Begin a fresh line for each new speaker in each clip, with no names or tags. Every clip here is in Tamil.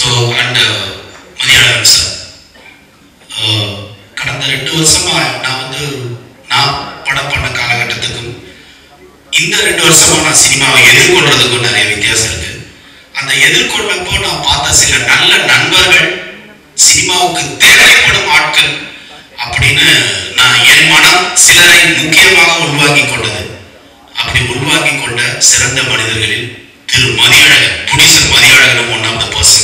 அண்ட் மதியாளன் சார் கடந்த ரெண்டு வருஷமா நான் வந்து நான் படம் பண்ண காலகட்டத்துக்கும் இந்த ரெண்டு வருஷமா நான் சினிமாவை எதிர்கொள்றதுக்கும் நிறைய வித்தியாசம் இருக்கு அந்த எதிர்கொள்ளப்போ நான் பார்த்த சில நல்ல நண்பர்கள் சினிமாவுக்கு தேவைப்படும் ஆட்கள் அப்படின்னு நான் என் மனம் சிலரை முக்கியமாக உள்வாங்கிக் கொண்டது அப்படி உள்வாங்கிக் கொண்ட சிறந்த மனிதர்களில் திரு மதியழகன் புனிசர் மதியழகனும் ஒன் ஆஃப் த பர்சன்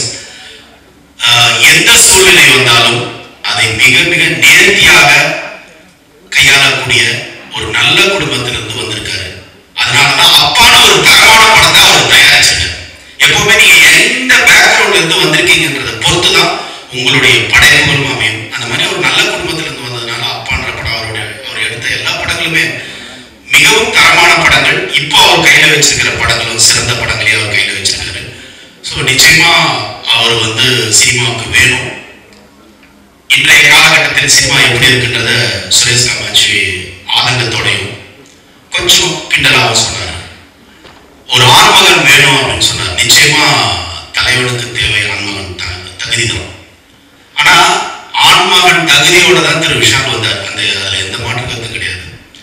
எந்த சூழ்நிலை வந்தாலும் அதை மிக மிக நேர்த்தியாக கையாளக்கூடிய ஒரு நல்ல குடும்பத்திலிருந்து வந்திருக்காரு அதனாலதான் அப்பான ஒரு தரமான படத்தை அவர் தயாரிச்சிட்டார் எப்பவுமே நீங்க எந்த பேக்ரவுண்ட்ல இருந்து வந்திருக்கீங்கன்றத பொறுத்து தான் உங்களுடைய படைப்புகளும் அமையும் அந்த மாதிரி ஒரு நல்ல குடும்பத்துல இருந்து வந்ததுனால அப்பான்ற படம் அவருடைய அவர் எடுத்த எல்லா படங்களுமே மிகவும் தரமான படங்கள் இப்போ அவர் கையில வச்சிருக்கிற படங்களும் சிறந்த படங்களையும் அவர் கையில வச்சிருக்காரு ஸோ நிச்சயமா அவர் வந்து சினிமாவுக்கு வேணும் இன்றைய காலகட்டத்தில் சினிமா எப்படி இருக்கின்றத சுரேஷ் காமாட்சி ஆதங்கத்தோடையும் கொஞ்சம் கிண்டலாகவும் சொன்னார் ஒரு ஆண்மகன் வேணும் அப்படின்னு சொன்னார் நிச்சயமா தலைவனுக்கு தேவை ஆண்மகன் த- தகுதி தான் ஆனா ஆண்மகன் தகுதியோட தான் திரு விஷால் வந்தார் அந்த அதுல எந்த மாற்று கருத்து கிடையாது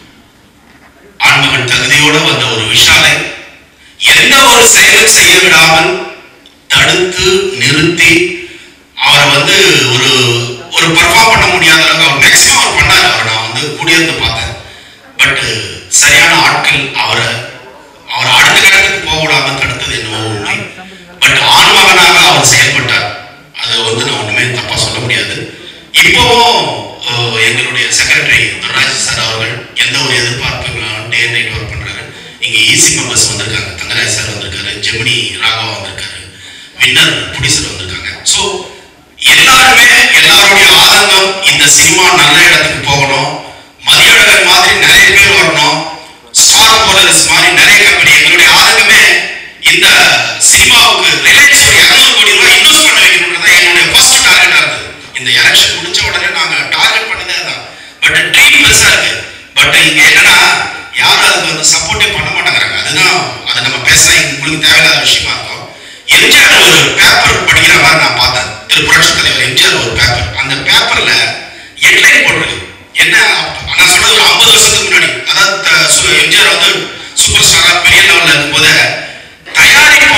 ஆண்மகன் தகுதியோட வந்த ஒரு விஷாலை எந்த ஒரு செயலும் செய்ய விடாமல் தடுத்து நிறுத்தி அவரை வந்து ஒரு ஒரு பர்ஃபார்ம் பண்ண முடியாத அளவுக்கு அவர் மேக்ஸிமம் அவர் பண்ணார் அவரை நான் வந்து கூடியிருந்து பார்த்தேன் பட் சரியான ஆட்கள் அவரை அவர் அடுத்த கட்டத்துக்கு போக விடாம தடுத்தது என்னவோ உண்மை பட் ஆண்மகனாக அவர் செயல்பட்டார் அதை வந்து நான் ஒண்ணுமே தப்பா சொல்ல முடியாது இப்போவும் அஹ், எங்களுடைய செக்ரட்டரி துர்ராஜ் சார் அவர்கள் எந்த ஒரு எதிர்பார்ப்பும் இல்லாம டே நைட் ஒர்க் பண்றாரு இங்க ஈசி மெம்பர்ஸ் வந்திருக்காங்க தங்கராஜ் சார் வந்திருக்காரு ஜெமினி ராகவா வந்திருக்காரு வின்னர் புடிசர் வந்திருக்காங்க ஸோ எல்லாருமே எல்லாருடைய ஆதங்கம் இந்த சினிமா நல்ல இடத்துக்கு போகணும் மதியழகன் மாதிரி நிறைய பேர் வரணும் ஸ்டார் போலர்ஸ் மாதிரி நிறைய கம்பெனி எங்களுடைய ஆதங்கமே இந்த சினிமாவுக்கு ரிலையன்ஸ் ஒரு இரநூறு கோடி ரூபாய் இன்வெஸ்ட் பண்ண வைக்கணும்ன்றது தான் என்னுடைய ஃபர்ஸ்ட் டார்கெட்டா இருந்தது இந்த எலெக்ஷன் முடிச்ச உடனே நாங்க டார்கெட் பண்ணதே தான் பட் ட்ரீம் பெருசா இருக்கு பட் இங்க என்னன்னா யாரும் அதுக்கு வந்து சப்போர்ட்டே பண்ண மாட்டேங்கிறாங்க அதுதான் அதை நம்ம பேசினா உங்களுக்கு தேவையில்லாத விஷயமா இருக்கும் எம்ஜிஆர் ஒரு பேப்பர் படிக்கிற மாதிரி நான் பார்த்தேன் திரு புரட்சி தலைவர் எம்ஜிஆர் ஒரு பேப்பர் அந்த பேப்பர்ல ஹெட்லைன் போட்டிருக்கு என்ன நான் சொல்றது ஒரு ஐம்பது வருஷத்துக்கு முன்னாடி அதாவது த- சு- எம்ஜிஆர் வந்து சூப்பர் ஸ்டாரா பெரிய லெவல்ல இருக்கும்போது தயாரிப்பு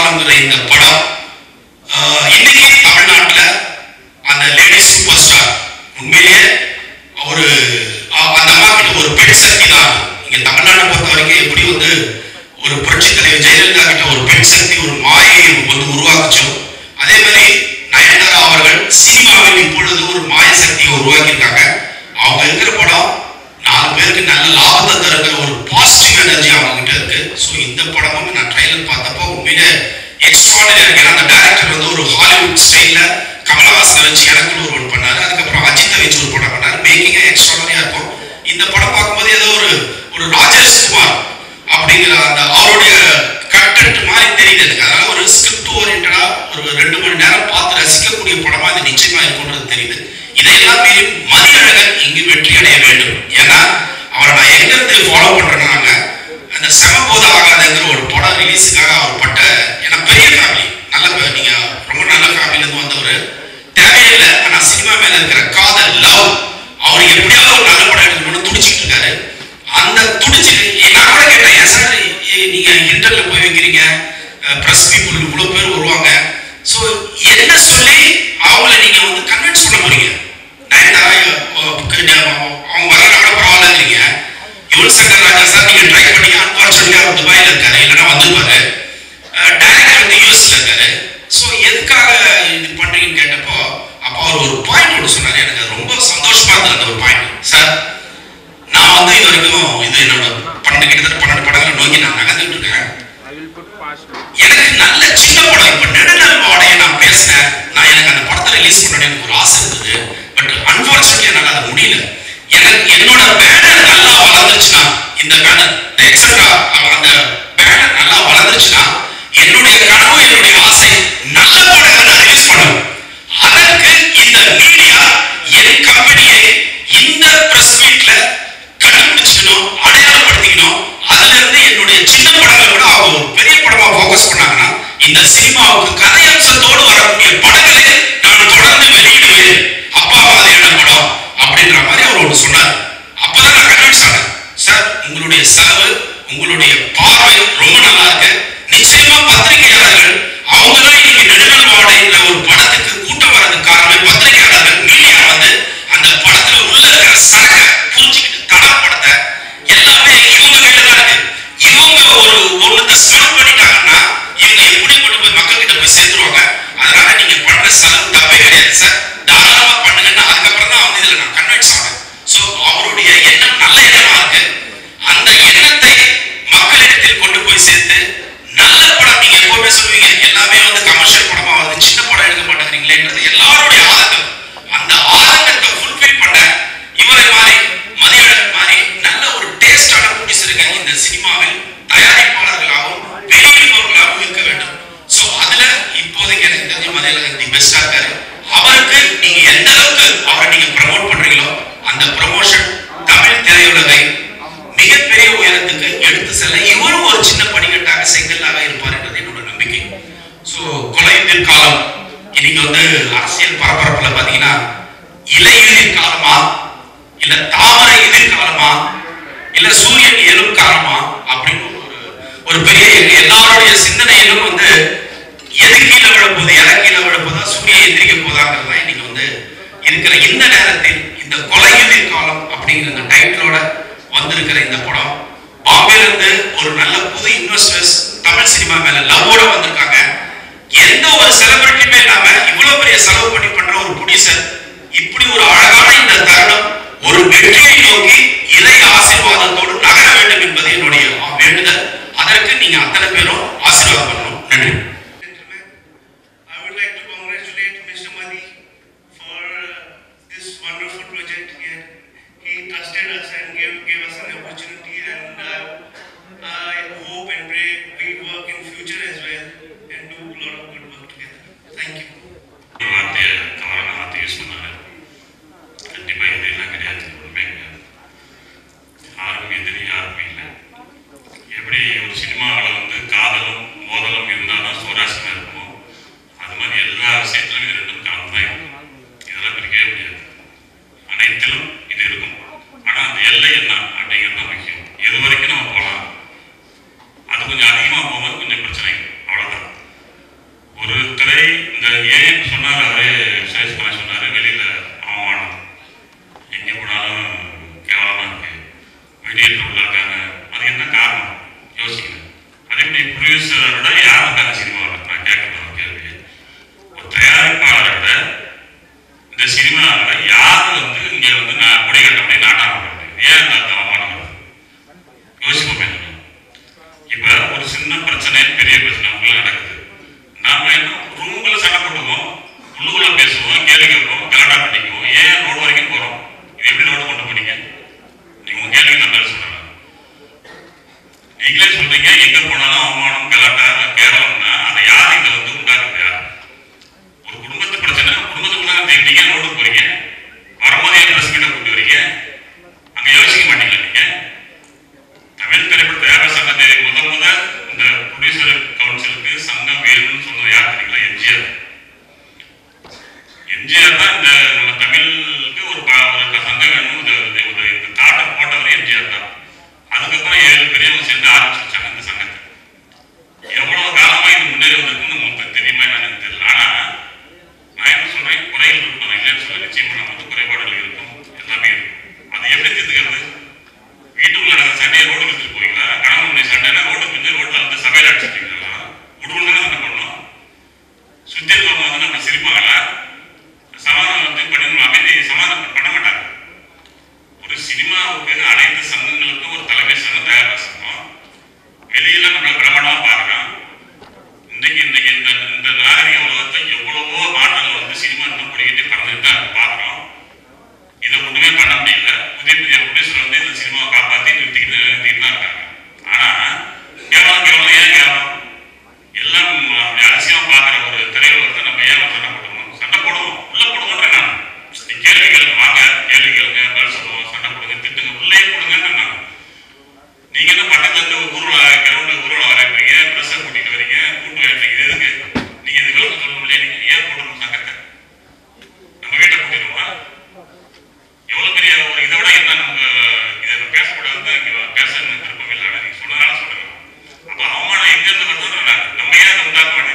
காலம்ங்கிற இந்த படம் ஆஹ், இன்னைக்கு தமிழ்நாட்டுல அந்த லேடி சூப்பர் ஸ்டார் உண்மையிலேயே ஒரு அ- அந்த அம்மா கிட்ட ஒரு பெண் சக்தி தான் இங்க தமிழ்நாட்டை பொறுத்த வரைக்கும் எப்படி வந்து ஒரு புரட்சி தலைவர் ஜெயலலிதா கிட்ட ஒரு பெண் சக்தி ஒரு மாயை வந்து உருவாக்குச்சோ அதே மாதிரி நயன்தாரா அவர்கள் சினிமாவில் இப்பொழுது ஒரு மாய சக்தியை உருவாக்கியிருக்காங்க அவங்க இருக்கிற படம் நாலு பேருக்கு நல்ல லாபத்தை தருகிற ஒரு பாசிட்டிவ் எனர்ஜி அவங்க கிட்ட இருக்கு ஸோ இந்த படமும் நான் ட்ரைலர் பார்த்தப்போ உண்மையிலே எக்ஸ்ட்ராடனரி இருக்கு ஏன்னா அந்த டேரக்டர் வந்து ஒரு ஹாலிவுட் ஸ்டைல்ல கமலஹாசனை வச்சு எனக்கு ஒரு ஒன்று பண்ணாரு அதுக்கப்புறம் அஜித்தை வச்சு ஒரு படம் பண்ணாரு மேக்கிங்கே எக்ஸ்ட்ராடனரியா இருக்கும் இந்த படம் பார்க்கும்போது ஏதோ ஒரு ஒரு ராஜேஷ் குமார் அப்படிங்கிற அந்த அவருடைய கண்டென்ட் மாதிரி தெரியுது எனக்கு அதனால ஒரு ஸ்கிரிப்ட் ஓரியன்டா ஒரு ரெண்டு மணி நேரம் பார்த்து ரசிக்கக்கூடிய படமா இது நிச்சயமா இருக்கும்ன்றது தெரியுது இதையெல்லாம் மீறி மதியழகன் இங்கு வெற்றி அடைய வேண்டும் ஏன்னா அவரை நான் எங்க இருந்து ஃபாலோ பண்றேன்னாங்க அந்த செமபோத ஆகாதங்கிற ஒரு படம் ரிலீஸுக்காக அவர் பட்ட ஏன்னா பெரிய ஃபேமிலி நல்ல பே- நீங்க ரொம்ப நல்ல ஃபேமிலில இருந்து வந்தவர் தேவையில்லை ஆனா சினிமா மேல இருக்கிற காதல் லவ் அவர் எப்படியாவது ஒரு நல்ல படம் எடுக்கணும்னு துடிச்சிட்டு இருக்காரு அந்த துடிச்சு நான் கூட கேட்டேன் ஏன் சார் நீங்க இன்டர்ல போய் வைக்கிறீங்க பிரஸ் பீப்புள் இவ்வளவு பேர் வருவாங்க சோ என்ன சொல்லி அவங்கள நீங்க வந்து கன்வின்ஸ் பண்ண போறீங்க நயன்தாரா அஹ், அஹ், அவங்க வரலாம் கூட பரவாயில்லங்கிறீங்க யுவன் சங்கர் ராஜா சார் நீங்க ட்ரை பண்ணி அன்பார்ச்சுனேட்லி அவர் துபாயில இருக்காரு இல்லைன்னா வந்துருப்பாரு டைரக்டர் வந்து யூஎஸ்ல இருக்காரு ஸோ எதுக்காக இது பண்றீங்கன்னு கேட்டப்போ அப்போ அவர் ஒரு பாயிண்ட் ஒன்று சொன்னாரு எனக்கு அது ரொம்ப சந்தோஷமா இருந்தது அந்த ஒரு பாயிண்ட் சார் நான் வந்து இது வரைக்கும் இது என்னோட பன்னெண்டு கிட்டத்தட்ட பன்னெண்டு படங்களை நோக்கி நான் நகர்ந்துட்டு இருக்கேன்
I will put fast.
எனக்கு நல்ல சின்ன படம் இப்ப நெடுநல் வாடைய நான் பேசினேன் நான் எனக்கு அந்த படத்தை ரிலீஸ் பண்ணணும் எனக்கு ஒரு ஆசை இருந்தது பட் அன்பார்ச்சுனேட்லி என்னால அது முடியல எனக்கு என்னோட பேனர் நல்லா வளர்ந்துச்சுன்னா இந்த பேனர் இந்த எக்ஸட்ரா அந்த பேனர் நல்லா வளர்ந்துச்சுன்னா என்னுடைய கனவு என்னுடைய ஆசை நல்ல படங்களை நான் ரிலீஸ் பண்ணுவேன் அதற்கு இந்த மீடியா என் கம்பெனியை இந்த பிரஸ் மீட்ல கண்டுபிடிச்சிக்கணும் அடையாளப்படுத்திக்கணும் அதுல இருந்து என்னுடைய சின்ன படங்களை விட அவங்க ஒரு பெரிய படமா ஃபோக்கஸ் பண்ணாங்கன்னா இந்த சினிமாவுக்கு கதை அம்சத்தோடு வரக்கூடிய படங்களை நான் தொடர்ந்து வெளியிடுவேன் அப்பா மாதிரியான படம் அப்படின்ற மாதிரி அவர் ஒன்று சொன்னார் அப்பதான் நான் கன்வின்ஸ் ஆனேன் சார் உங்களுடைய செலவு உங்களுடைய பார்வை ரொம்ப நல்லா இருக்கு நிச்சயமா பத்திரிகையாளர்கள் அவங்களும் இன்னைக்கு நெடுநல் வாடைன்ற ஒரு படத்துக்கு கூட்டம் வர்றதுக்கு காரணமே பத்திரிகையாளர்கள் மீடியா வந்து அந்த படத்துல உள்ள இருக்கிற சரக்க புரிஞ்சுக்கிட்டு தடா படத்தை எல்லாமே இவங்க கையில தான் இருக்கு இவங்க ஒரு ஒண்ணுத்த ஸ்மெல் பண்ணிட்டாங்கன்னா இவங்க எப்படி கொண்டு போய் மக்கள் கிட்ட போய் சேர்த்துருவாங்க அதனால நீங்க பண்ற செலவு தப்பே கிடையாது சார் தாராளமா பண்ணுங்கன்னா அதுக்கப்புறம் தான் வந்து இதுல நான் கன்வின்ஸ் ஆனேன் சோ அவருடைய எண்ணம் நல்ல எண்ணமா இருக்கு அந்த எண்ணத்தை மக்களிடத்தில் கொண்டு போய் சேர்த்து நல்ல படம் நீங்க எப்பவுமே சொல்லுவீங்க எல்லாமே வந்து கமர்ஷியல் படமா வருது சின்ன படம் எடுக்க மாட்டேங்கிறீங்களேன்றது எல்லாருடைய ஆதங்கம் அந்த ஆதங்கத்தை ஃபுல்ஃபில் பண்ண இவரை மாதிரி மதியழகன் மாதிரி நல்ல ஒரு டேஸ்டான ப்ரொடியூசருங்க இந்த சினிமாவில் தயாரிப்பாளர்களாகவும் வெளியிடுபவர்களாகவும் இருக்க வேண்டும் சோ அதுல இப்போதைக்கு எனக்கு தெரிஞ்ச மதியழகன் தி பெஸ்டா இருக்காரு அவருக்கு நீங்க எந்த அளவுக்கு அவரை நீங்க ப்ரமோட் பண்றீங்களோ அந்த ப்ரமோஷன் தமிழ் திரையுலகை மிகப்பெரிய உயரத்துக்கு எடுத்து செல்ல இவரும் ஒரு சின்ன படிக்கட்டாக செங்கல்லாக இருப்பார் என்றது என்னோட நம்பிக்கை சோ கொலையுதிர் காலம் இன்னைக்கு வந்து அரசியல் பரபரப்புல பாத்தீங்கன்னா இலையுதிர் காலமா இல்ல தாமரை எதிர்காலமா இல்ல சூரியன் எழும் காலமா அப்படின்னு ஒரு ஒரு பெரிய எங்க எல்லாருடைய சிந்தனையிலும் வந்து எது கீழே விழ போகுது எதை கீழே விழ போதா சூரியன் எந்திரிக்க போதாங்கிறது தான் இன்னைக்கு வந்து இருக்கிற இந்த நேரத்தில் இந்த கொலையுதிர் காலம் அப்படிங்கிற இந்த டைட்டிலோட வந்திருக்கிற இந்த படம் பாம்பேல இருந்து ஒரு நல்ல புது இன்வெஸ்டர்ஸ் தமிழ் சினிமா மேல லவ்வோட வந்திருக்காங்க எந்த ஒரு செலிபிரிட்டியுமே இல்லாம இவ்வளவு பெரிய செலவு பண்ணி பண்ற ஒரு ப்ரொடியூசர் இப்படி ஒரு அழகான இந்த தருணம் ஒரு வெற்றியை நோக்கி இறை ஆசீர்வாதத்தோடு நகர வேண்டும் என்பது என்னுடைய வேண்டுதல் அதற்கு நீங்க அத்தனை பேரும் ஆசீர்வாதம் பண்ணணும் நன்றி
I would like to congratulate Mr. Madi for uh, this wonderful project here. He trusted us and gave, gave us an opportunity and uh, I hope and pray we work in future as well and do a lot of good work together. Thank you.
வார்த்தையை தவறான வார்த்தை யூஸ் பண்ணாரு கண்டிப்பா இது எல்லாம் கிடையாது உண்மை கிடையாது
இன்னைக்கு இன்னைக்கு இந்த இந்த நாகரிக உலகத்தை எவ்வளவோ மாற்றங்கள் வந்து சினிமா இன்னும் படிக்கிட்டு பறந்துட்டு தான் நம்ம பார்க்குறோம் இதை ஒண்ணுமே பண்ண முடியல புதிய புதிய ப்ரொடியூசர் வந்து இந்த சினிமாவை காப்பாற்றி நிறுத்திக்கிட்டு நிறுத்திட்டு தான் இருக்காங்க ஆனா கேவலம் கேவலம் ஏன் கேவலம் எல்லாம் அப்படி அரசியலம் பார்க்குற ஒரு திரையுலகத்தை நம்ம ஏன் சண்டை போடணும் சண்டை போடுவோம் உள்ள போடுவோன்றேன் நான் நீ கேள்வி கேளுங்க வாங்க கேள்வி கேளுங்க பதில் சொல்லுவோம் சண்டை போடுங்க திட்டுங்க உள்ளே போடுங்கன்னு நான் நீங்க என்ன பக்கத்துல இருந்து ஒரு ஊர்வலம் கிரவுண்ட் ஊர்வலம் வரப்பீங்க ப்ரெஸ்ஸை கூட்டிட்டு வரீங்க கூட்டு வரீங்க இது எதுக்கு நீங்க இது விளக்கம் சொல்ல முடியல நீங்க ஏன் போடணும் சங்கத்தை நம்ம வீட்டை கூட்டிடுமா எவ்வளவு பெரிய ஒரு இதை விட என்ன நம்ம இதை நம்ம பேசக்கூடாது இங்க பேச எனக்கு விருப்பம் இல்லை ஆனா நீங்க சொன்னதால சொல்றேன் அப்ப அவமானம் எங்க இருந்து வருதுன்னு நான் நம்ம ஏன் அதை உண்டாக்குவானே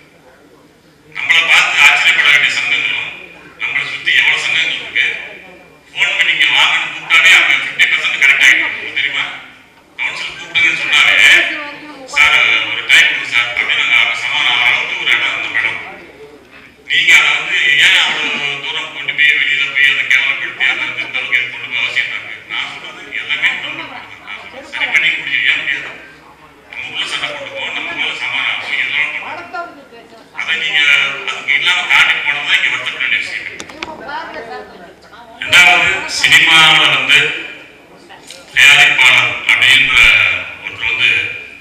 நம்மளை பார்த்து ஆச்சரியப்பட வேண்டிய சங்கங்களும் நம்மளை சுத்தி எவ்வளவு சங்கங்கள் இருக்கு ஃபோன் பண்ணி இங்க வாங்கன்னு கூப்பிட்டாவே அவங்க ஃபிஃப்டி பர்சன்ட் கரெக்ட் ஆகிடும் தெரியுமா கவுன்சில் கூப்பிடுங்கன்னு சொன்னாலே சார் ஒரு டைம் கொடுங்க சார் அப்படின்னு நாங்கள் அவங்க சமானம் அளவுக்கு ஒரு இடம் அந்த மேடம் நீங்க அதை வந்து ஏன் அவ்வளவு தூரம் கொண்டு போய் வெளியில போய் அதை கேவலப்படுத்தி அதை வந்து இந்த அளவுக்கு இது கொண்டு போய் அவசியம் இருக்கு நான் சொல்றது எல்லாமே உடம்பு நான் சொல்றது சரி பண்ணி முடியும் ஏன் முடியாது நம்ம உள்ள சண்டை போட்டுக்குவோம் நம்ம மேல சமானம் ஆகும் இதெல்லாம் பண்ணுவோம் அதை நீங்க அதுக்கு இல்லாம தாண்டி போனதுதான் இங்க வருத்தப்பட வேண்டிய விஷயம் ரெண்டாவது சினிமாவில் வந்து தயாரிப்பாளர் அப்படின்ற ஒருத்தர் வந்து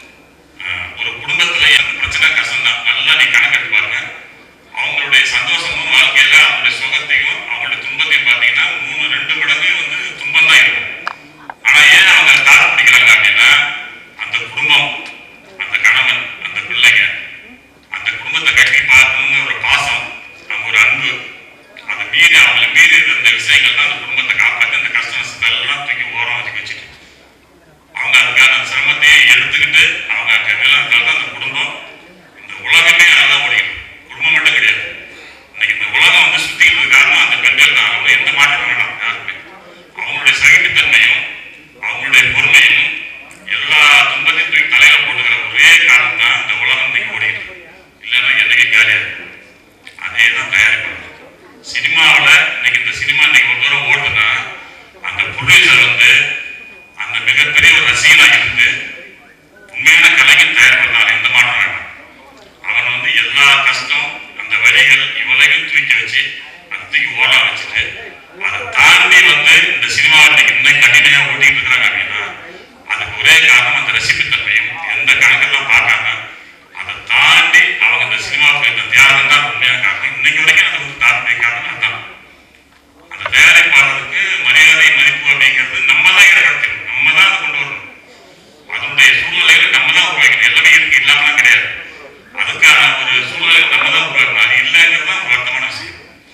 அஹ், ஒரு குடும்பத்துல அந்த பிரச்சனை கஷ்டம் தான் நல்லா நீ கணக்கெடுத்து பாருங்க அவங்களுடைய சந்தோஷமும் வாழ்க்கையில அவங்களுடைய சுகத்தையும் அவங்களுடைய துன்பத்தையும் பார்த்தீங்கன்னா மூணு ரெண்டு மடங்கு வந்து துன்பம் தான் இருக்கும் ஆனா ஏன் அவங்க தாக்கு பிடிக்கிறாங்க அப்படின்னா அந்த குடும்பம் அந்த கணவன் அந்த பிள்ளைங்க அந்த குடும்பத்தை கட்டி பார்க்கணுங்கிற ஒரு பாசம் நம்ம ஒரு அன்பு அதை மீறி அவங்களை மீறி இருந்த விஷயங்கள் தான் அந்த குடும்பத்தை காப்பாற்றி அந்த கஷ்ட நஷ்டத்தை எல்லாம் தூக்கி ஓரம் ஒதுக்கி வச்சுட்டு அவங்க அதுக்கான சிரமத்தையே எடுத்துக்கிட்டு அவங்க அங்க நிலத்தால் தான் அந்த குடும்பம் இந்த உலகமே அதான் ஓடிக்கிட்டு இருக்கு. குடும்பம் மட்டும் கிடையாது இன்னைக்கு இந்த உலகம் வந்து சுத்திக்கிறது காரணம் அந்த பெண்கள் தான் அவங்க எந்த மாற்றம் வேணாம் யாருமே அவங்களுடைய சகிப்புத்தன்மையும் அவங்களுடைய பொறுமையும் எல்லா துன்பத்தையும் தூக்கி தலையில போட்டுக்கிற ஒரே காரணம் தான் இந்த உலகம் இன்னைக்கு ஓடிட்டு இருக்கு. இல்லைன்னா என்னைக்கு காலியா இருக்கும் அதே தான் தயாரிப்பாளர் சினிமாவில் இன்னைக்கு இந்த சினிமா இன்னைக்கு ஒரு தூரம் ஓடுதுன்னா அந்த ப்ரொடியூசர் வந்து அந்த மிகப்பெரிய ஒரு ரசிகனாக இருந்து உண்மையான கலைஞன் தயாரிப்பதால் எந்த மாற்றம் வேண்டாம் அவன் வந்து எல்லா கஷ்டம் அந்த வரிகள் இவளையும் தூக்கி வச்சு அதை தூக்கி ஓரம் வச்சுட்டு அதை தாண்டி வந்து இந்த சினிமா இன்னைக்கு இன்னும் கண்டினியூ ஓட்டிட்டு இருக்கிறாங்க அப்படின்னா அதுக்கு ஒரே காரணம் அந்த ரசிப்புத்தன்மையும் எந்த கணக்கெல்லாம் பார்க்காம அதை தாண்டி அவங்க இந்த சினிமாவுக்கு இந்த தியாகம் தான் உண்மையான காரணம் இன்னைக்கு வரைக்கும் அது வந்து தாண்டி காரணம் அதுதான் அந்த தயாரிப்பாளருக்கு மரியாதை மதிப்பு அப்படிங்கிறது நம்ம தான் இடப்படுத்தணும் நம்ம தான் அதை கொண்டு வரணும் அதனுடைய சூழ்நிலைகளை நம்ம தான் உருவாக்கணும் எல்லாமே இருக்கு இல்லாமலாம் கிடையாது அதுக்கான ஒரு சூழ்நிலை நம்ம தான் உருவாக்கணும் அது இல்லைங்கிறது தான் ஒரு வருத்தமான விஷயம்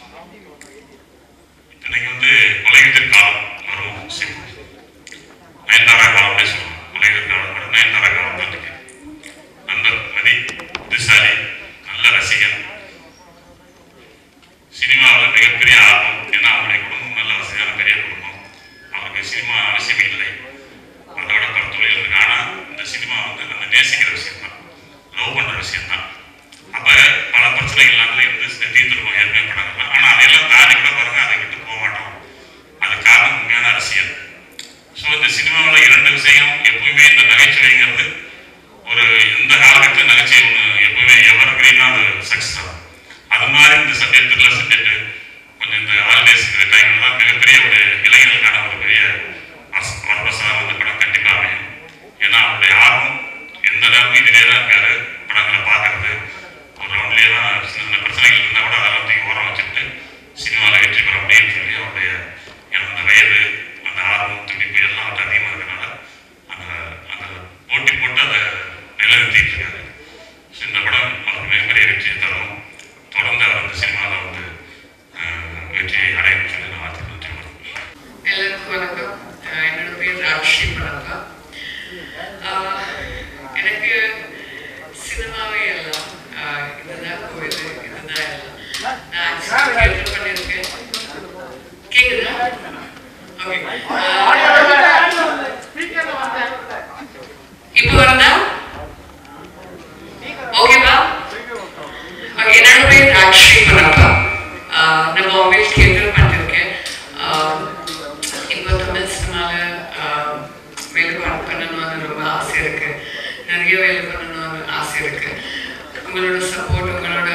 இன்னைக்கு வந்து கொலையுதிர் காலம் வரும் விஷயம் நயன்தாரா காலம் அப்படியே சொல்லுவோம் கொலையுதிர் காலம் கூட நயன்தாரா காலம் தான் இருக்கு நல்ல மதி புத்திசாலி நல்ல ரசிகன் சினிமாவில் மிகப்பெரிய ஆர்வம் ஏன்னா அவருடைய குடும்பம் நல்ல வசதியான பெரிய குடும்பம் அவருக்கு சினிமா அவசியம் இல்லை அதோட கருத்துறையில் இருக்கு ஆனா இந்த சினிமா வந்து நம்ம நேசிக்கிற விஷயம் தான் லவ் பண்ற விஷயம் தான் அப்ப பல பிரச்சனைகள் நாங்களே இருந்து தீர்த்துருவோம் ஏற்கனவே படங்கள்லாம் ஆனா அதையெல்லாம் தாண்டி கூட பாருங்க அதை விட்டு போக மாட்டோம் அது காரணம் உண்மையான அரசியல் ஸோ இந்த சினிமாவில் இரண்டு விஷயம் எப்பவுமே இந்த நகைச்சுவைங்கிறது ஒரு இந்த காலகட்டத்தில் நகைச்சுவை ஒன்று எப்பவுமே எவர் கிரீனா அது சக்ஸஸ் ஆகும் அது மாதிரி இந்த சப்ஜெக்டில் சப்ஜெக்ட் கொஞ்சம் இந்த ஹாலிடேஸ் இந்த டைம்ல தான் மிகப்பெரிய ஒரு இளைஞர்களுக்கான ஒரு பெரிய வச- வரப்பிரசாதம் அந்த படம் கண்டிப்பாக அமையும் ஏன்னா அவருடைய ஆர்வம் எந்த நேரமும் இதிலே தான் இருக்காரு படங்களை பார்க்கறது ஒரு ரவுண்ட்லேயே தான் சின்ன சின்ன பிரச்சனைகள் இருந்தால் கூட அதெல்லாம் தூக்கி ஓரம் வச்சுட்டு சினிமாவில் வெற்றி பெற முடியும்னு சொல்லி அவருடைய அந்த வயது அந்த ஆர்வம் துடிப்பு எல்லாம் அவர்கிட்ட அதிகமாக இருக்கனால அந்த அந்த போட்டி போட்டு அதை நிலைநிறுத்திட்டு இருக்காரு ஸோ இந்த படம் அவருக்கு மிகப்பெரிய வெற்றியை தரும் தொடர்ந்து அவர் அந்த சினிமாவில் வந்து அஹ், வெற்றியை அடையணும்னு சொல்லி நான் வாழ்த்துக்கள் தெரிவிக்கிறேன்
எல்லாருக்கும் வணக்கம் அஹ் என்னோட பேர் ராஜ்ஸ்ரீ பணக்கா ஆஹ் எனக்கு சினிமாவே எல்லாம் ஆஹ் இதுதான் கோயில் இதுதான் எல்லாம் நான் ஆக்சுவலி கேட்டு பண்ணியிருக்கேன் கேக்குதா ஓகே இப்போ வருதா ஓகேவா ஓகே என்னோட பேர் ராஜ்ஸ்ரீ பணக்கா ஆஹ் நான் பாம்பேயில் கேட்டு பண்ணியிருக்கேன் ஆஹ் இப்போ தமிழ் சினிமாவில் வேலை பண்ண- பண்ணணும்னு ரொம்ப ஆசை இருக்கு நிறைய வேலை பண்ணணும்னு ஆசை இருக்கு உங்களோட சப்போர்ட் உங்களோட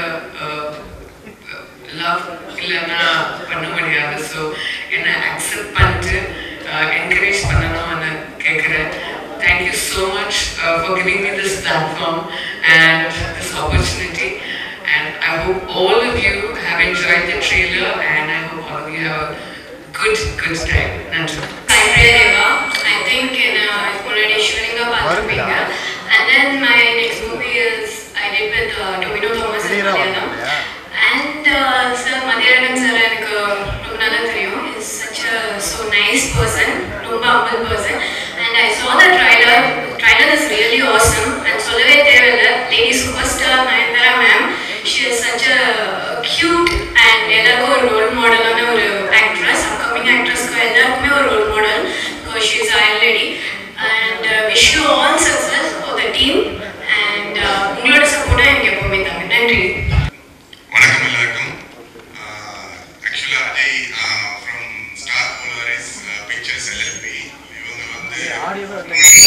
லவ் இல்லைன்னா பண்ண முடியாது ஸோ என்னை அக்செப்ட் பண்ணிட்டு என்கரேஜ் பண்ணணும்னு கேட்குறேன் thank you so much for giving me this platform and this opportunity and I hope all of you have enjoyed the trailer and I hope all you have good good time நன்றி
Saibreeva. I think in uh, already shooting up Alpinga. And then my next movie is I did with uh, Tomino Thomas in Malayalam. And uh, Sir Madhyaran sir எனக்கு ரொம்ப நல்லா தெரியும் is such a so nice person, ரொம்ப humble person. And I saw the trailer. Trailer is really awesome. And சொல்லவே தேவையில்லை lady superstar Nayandara ma'am. She is such a cute and எல்லாருக்கும் ஒரு ரோல் மாடலான ஒரு ஆக்ட்ரஸ் அப்கமிங் ஆக்ட்ரஸ்க்கு எல்லாருக்குமே ஒரு role model because she is a real lady and wish you all success for the team and உங்களோட சப்போர்ட்டும் எனக்கு எப்பவுமே தாங்க நன்றி
வணக்கம் எல்லாருக்கும் ஆக்சுவலாக Ajay from Star Polaris Pictures LLP இவங்க வந்து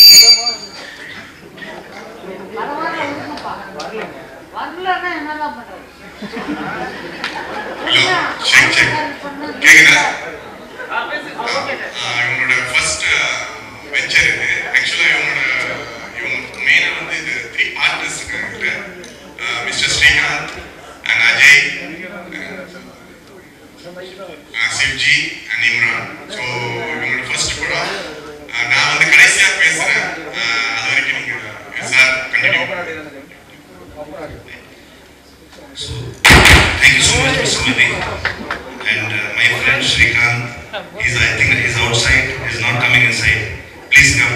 வரலன்னா என்னதான் பண்றது
ஹலோ செக் செக் கேக்குதா ஆஹ் இவங்களோட ஃபர்ஸ்ட் வெஞ்சர் இது ஆக்சுவலாக இவங்களோட இவங்க மெயினாக வந்து இது த்ரீ பார்ட்னர்ஸ் இருக்காங்க mister Srikanth and Ajay Shivji and Imran so இவங்களோட ஃபர்ஸ்ட் படம் ஆஹ் நான் வந்து கடைசியாக பேசுகிறேன் அது வரைக்கும் நீங்கள் sir continue
So, thank you so much, Mr. Madi. And uh, my friend Srikanth, he's, I think he's outside, he's not coming inside. Please come.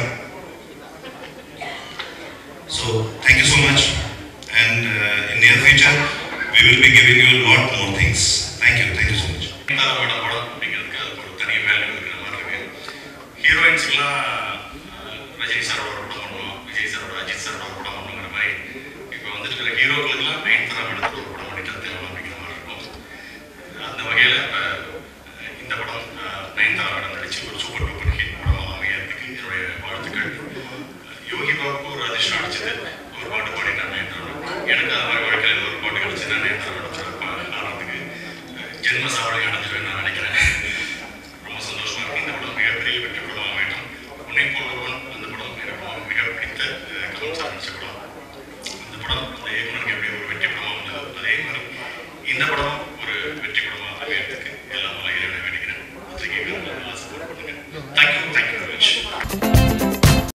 So, thank you so much. And uh, in near future, we will be giving you a lot more things. Thank you, thank you so much.
படம் படம் அப்படிங்கிறதுக்கு அதுக்கு ஒரு தனி வேல்யூ இருக்கிற மாதிரி இருக்கு ஹீரோயின்ஸுக்கெல்லாம் ரஜினி சாரோட ஒரு படம் பண்ணணும் விஜய் சாரோட அஜித் சாரோட ஒரு படம் பண்ணணுங்கிற மாதிரி இப்போ வந்துட்டு இருக்கிற ஹீரோக்களுக்கெல்லாம் நயன்தாரா எடுத்து ஒரு படம் பண்ணிட்டா தேவை அப்படிங்கிற மாதிரி இருக்கும் அந்த வகையில் இப்போ இந்த படம் நயன்தாரா நடிச்சு ஒரு சூப்பர் டூப்பர் ஹிட் படம் அமையறதுக்கு என்னுடைய வாழ்த்துக்கள் யோகி பாபு ஒரு அதிர்ஷ்டம் அடிச்சது ஒரு பாட்டு பாடி